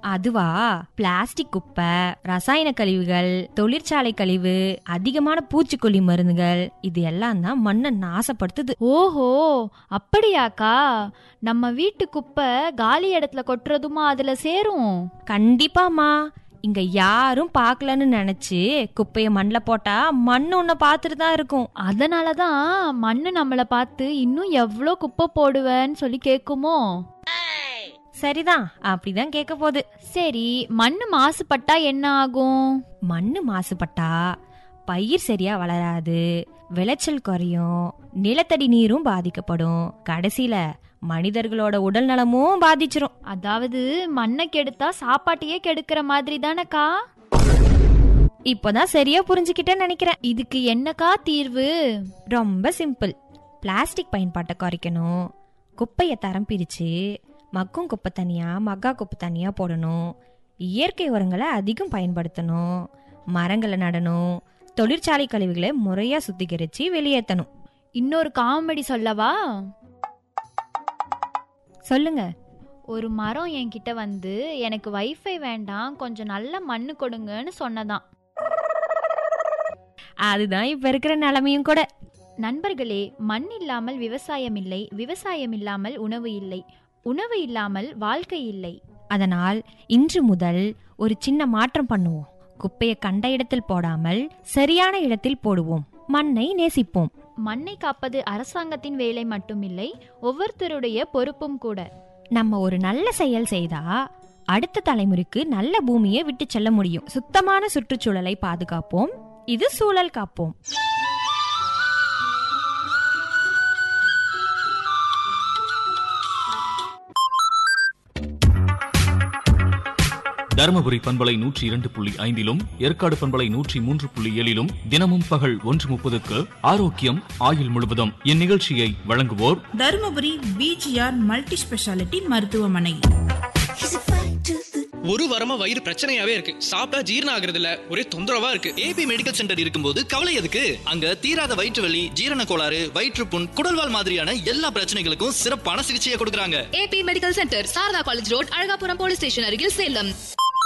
அதுவா பிளாஸ்டிக் குப்பை ரசாயன கழிவுகள் தொழிற்சாலை கழிவு அதிகமான பூச்சிக்கொல்லி மருந்துகள் இது எல்லாம் தான் மண்ணை நாசப்படுத்துது ஓஹோ அப்படியாக்கா நம்ம வீட்டு குப்பை காலி இடத்துல கொட்டுறதுமா அதுல சேரும் கண்டிப்பாமா இங்க யாரும் பார்க்கலன்னு நினைச்சு குப்பைய மண்ணில் போட்டா மண் உன்னை பார்த்துட்டு தான் இருக்கும் அதனாலதான் மண்ணு நம்மள பார்த்து இன்னும் எவ்வளோ குப்பை போடுவேன்னு சொல்லி கேக்குமோ சரிதான் அப்படிதான் கேட்க போகுது சரி மண்ணு மாசுபட்டா என்ன ஆகும் மண்ணு மாசுபட்டா பயிர் சரியா வளராது விளைச்சல் குறையும் நிலத்தடி நீரும் பாதிக்கப்படும் கடைசியில மனிதர்களோட உடல் நலமும் பாதிச்சிரும் அதாவது மண்ணை கெடுத்தா சாப்பாட்டையே கெடுக்கிற மாதிரி தானக்கா இப்போதான் சரியா புரிஞ்சுக்கிட்டேன்னு நினைக்கிறேன் இதுக்கு என்னக்கா தீர்வு ரொம்ப சிம்பிள் பிளாஸ்டிக் பயன்பாட்டை குறைக்கணும் குப்பையை தரம் பிரித்து மக்கும் குப்பை தனியாக மக்கா குப்பை தனியாக போடணும் இயற்கை உரங்களை அதிகம் பயன்படுத்தணும் மரங்களை நடணும் தொழிற்சாலை கழிவுகளை முறையாக சுத்திகரித்து வெளியேற்றணும் இன்னொரு காமெடி சொல்லவா சொல்லுங்க ஒரு மரம் என்கிட்ட வந்து எனக்கு வைஃபை வேண்டாம் கொஞ்சம் நல்ல மண்ணு கொடுங்கன்னு சொன்னதாம் அதுதான் இப்போ இருக்கிற நிலமையும் கூட நண்பர்களே மண் இல்லாமல் விவசாயம் இல்லை விவசாயம் இல்லாமல் உணவு இல்லை உணவு இல்லாமல் வாழ்க்கை இல்லை அதனால் இன்று முதல் ஒரு சின்ன மாற்றம் பண்ணுவோம் குப்பையை கண்ட இடத்தில் போடாமல் சரியான இடத்தில் போடுவோம் மண்ணை நேசிப்போம் மண்ணை காப்பது அரசாங்கத்தின் வேலை மட்டுமில்லை ஒவ்வொருத்தருடைய பொறுப்பும் கூட நம்ம ஒரு நல்ல செயல் செய்தா அடுத்த தலைமுறைக்கு நல்ல பூமியை விட்டு செல்ல முடியும் சுத்தமான சுற்றுச்சூழலை பாதுகாப்போம் இது சூழல் காப்போம் தருமபுரி பண்பலை நூற்றி இரண்டு புள்ளி ஐந்திலும் ஏற்காடு பண்பலை நூற்றி மூன்று புள்ளி ஏழிலும் தினமும் பகல் ஒன்று முப்பதுக்கு ஆரோக்கியம் ஆயுள் முழுவதும் இந்நிகழ்ச்சியை வழங்குவோர் தருமபுரி பிஜிஆர் மல்டி ஸ்பெஷாலிட்டி மருத்துவமனை ஒரு வாரமா வயிறு பிரச்சனையாவே இருக்கு சாப்பிட்டா ஜீரணம் ஆகுறது இல்ல ஒரே தொந்தரவா இருக்கு ஏபி மெடிக்கல் சென்டர் இருக்கும்போது கவலை எதுக்கு அங்க தீராத வயிற்று வலி ஜீரண கோளாறு வயிற்றுப்புண் குடல்வால் மாதிரியான எல்லா பிரச்சனைகளுக்கும் சிறப்பான சிகிச்சையை கொடுக்கறாங்க AB medical centre Sarada college road Azhagapuram police station அருகில் சேலம்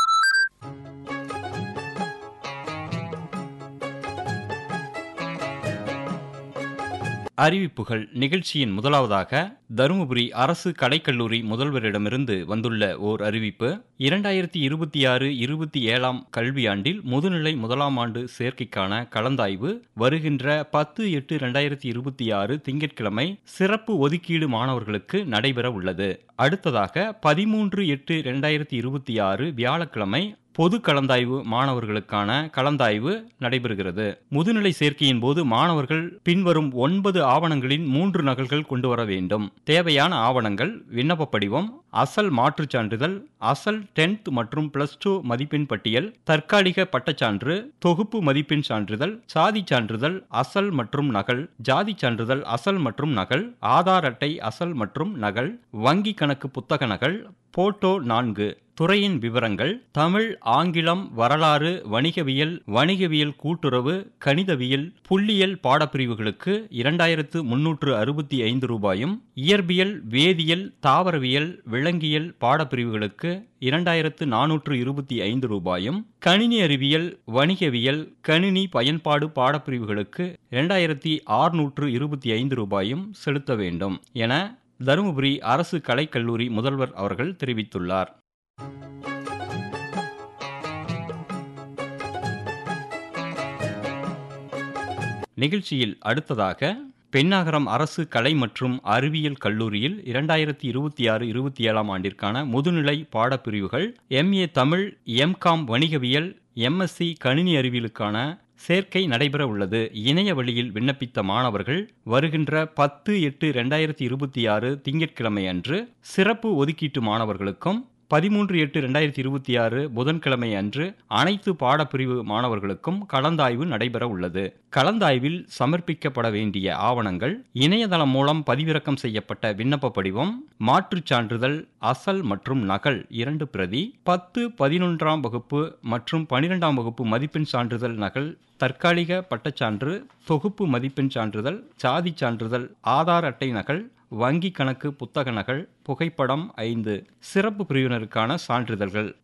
அறிவிப்புகள் நிகழ்ச்சியின் முதலாவதாக தருமபுரி அரசு கலைக்கல்லூரி முதல்வரிடமிருந்து வந்துள்ள ஓர் அறிவிப்பு இரண்டாயிரத்தி இருபத்தி ஆறு இருபத்தி ஏழாம் கல்வியாண்டில் முதுநிலை முதலாம் ஆண்டு சேர்க்கைக்கான கலந்தாய்வு வருகின்ற பத்து எட்டு இரண்டாயிரத்தி இருபத்தி ஆறு திங்கட்கிழமை சிறப்பு ஒதுக்கீடு மாணவர்களுக்கு நடைபெற உள்ளது அடுத்ததாக பதிமூன்று எட்டு இரண்டாயிரத்தி இருபத்தி ஆறு வியாழக்கிழமை பொது கலந்தாய்வு மாணவர்களுக்கான கலந்தாய்வு நடைபெறுகிறது முதுநிலை சேர்க்கையின் போது மாணவர்கள் பின்வரும் ஒன்பது ஆவணங்களின் மூன்று நகல்கள் கொண்டு வர வேண்டும் தேவையான ஆவணங்கள் விண்ணப்ப படிவம் அசல் மாற்றுச் சான்றிதழ் அசல் டென்த் மற்றும் பிளஸ் டூ மதிப்பெண் பட்டியல் தற்காலிக பட்டச்சான்று தொகுப்பு மதிப்பெண் சான்றிதழ் சாதி சான்றிதழ் அசல் மற்றும் நகல் ஜாதி சான்றிதழ் அசல் மற்றும் நகல் ஆதார் அட்டை அசல் மற்றும் நகல் வங்கி கணக்கு புத்தக நகல் போட்டோ நான்கு துறையின் விவரங்கள் தமிழ் ஆங்கிலம் வரலாறு வணிகவியல் வணிகவியல் கூட்டுறவு கணிதவியல் புள்ளியியல் பாடப்பிரிவுகளுக்கு இரண்டாயிரத்து முன்னூற்று அறுபத்தி ஐந்து ரூபாயும் இயற்பியல் வேதியியல் தாவரவியல் விலங்கியல் பாடப்பிரிவுகளுக்கு இரண்டாயிரத்து நானூற்று இருபத்தி ஐந்து ரூபாயும் கணினி அறிவியல் வணிகவியல் கணினி பயன்பாடு பாடப்பிரிவுகளுக்கு இரண்டாயிரத்தி ஆறுநூற்று இருபத்தி ஐந்து ரூபாயும் செலுத்த வேண்டும் என தருமபுரி அரசு கலைக்கல்லூரி முதல்வர் அவர்கள் தெரிவித்துள்ளார் நிகழ்ச்சியில் அடுத்ததாக பெண்ணாகரம் அரசு கலை மற்றும் அறிவியல் கல்லூரியில் இரண்டாயிரத்தி இருபத்தி ஆறு இருபத்தி ஏழாம் ஆண்டிற்கான முதுநிலை பாடப்பிரிவுகள் எம்ஏ தமிழ் எம்காம் வணிகவியல் எம்எஸ்சி கணினி அறிவியலுக்கான சேர்க்கை நடைபெற உள்ளது இணைய வழியில் விண்ணப்பித்த மாணவர்கள் வருகின்ற பத்து எட்டு ரெண்டாயிரத்தி இருபத்தி ஆறு திங்கட்கிழமை அன்று சிறப்பு ஒதுக்கீட்டு மாணவர்களுக்கும் பதிமூன்று எட்டு ரெண்டாயிரத்தி இருபத்தி ஆறு புதன்கிழமை அன்று அனைத்து பாடப்பிரிவு மாணவர்களுக்கும் கலந்தாய்வு நடைபெற உள்ளது கலந்தாய்வில் சமர்ப்பிக்கப்பட வேண்டிய ஆவணங்கள் இணையதளம் மூலம் பதிவிறக்கம் செய்யப்பட்ட விண்ணப்ப படிவம் மாற்றுச் சான்றிதழ் அசல் மற்றும் நகல் இரண்டு பிரதி பத்து பதினொன்றாம் வகுப்பு மற்றும் பனிரெண்டாம் வகுப்பு மதிப்பெண் சான்றிதழ் நகல் தற்காலிக பட்டச்சான்று தொகுப்பு மதிப்பெண் சான்றிதழ் சாதி சான்றிதழ் ஆதார் அட்டை நகல் வங்கி கணக்கு புத்தக நகல் புகைப்படம் ஐந்து சிறப்பு பிரிவினருக்கான சான்றிதழ்கள்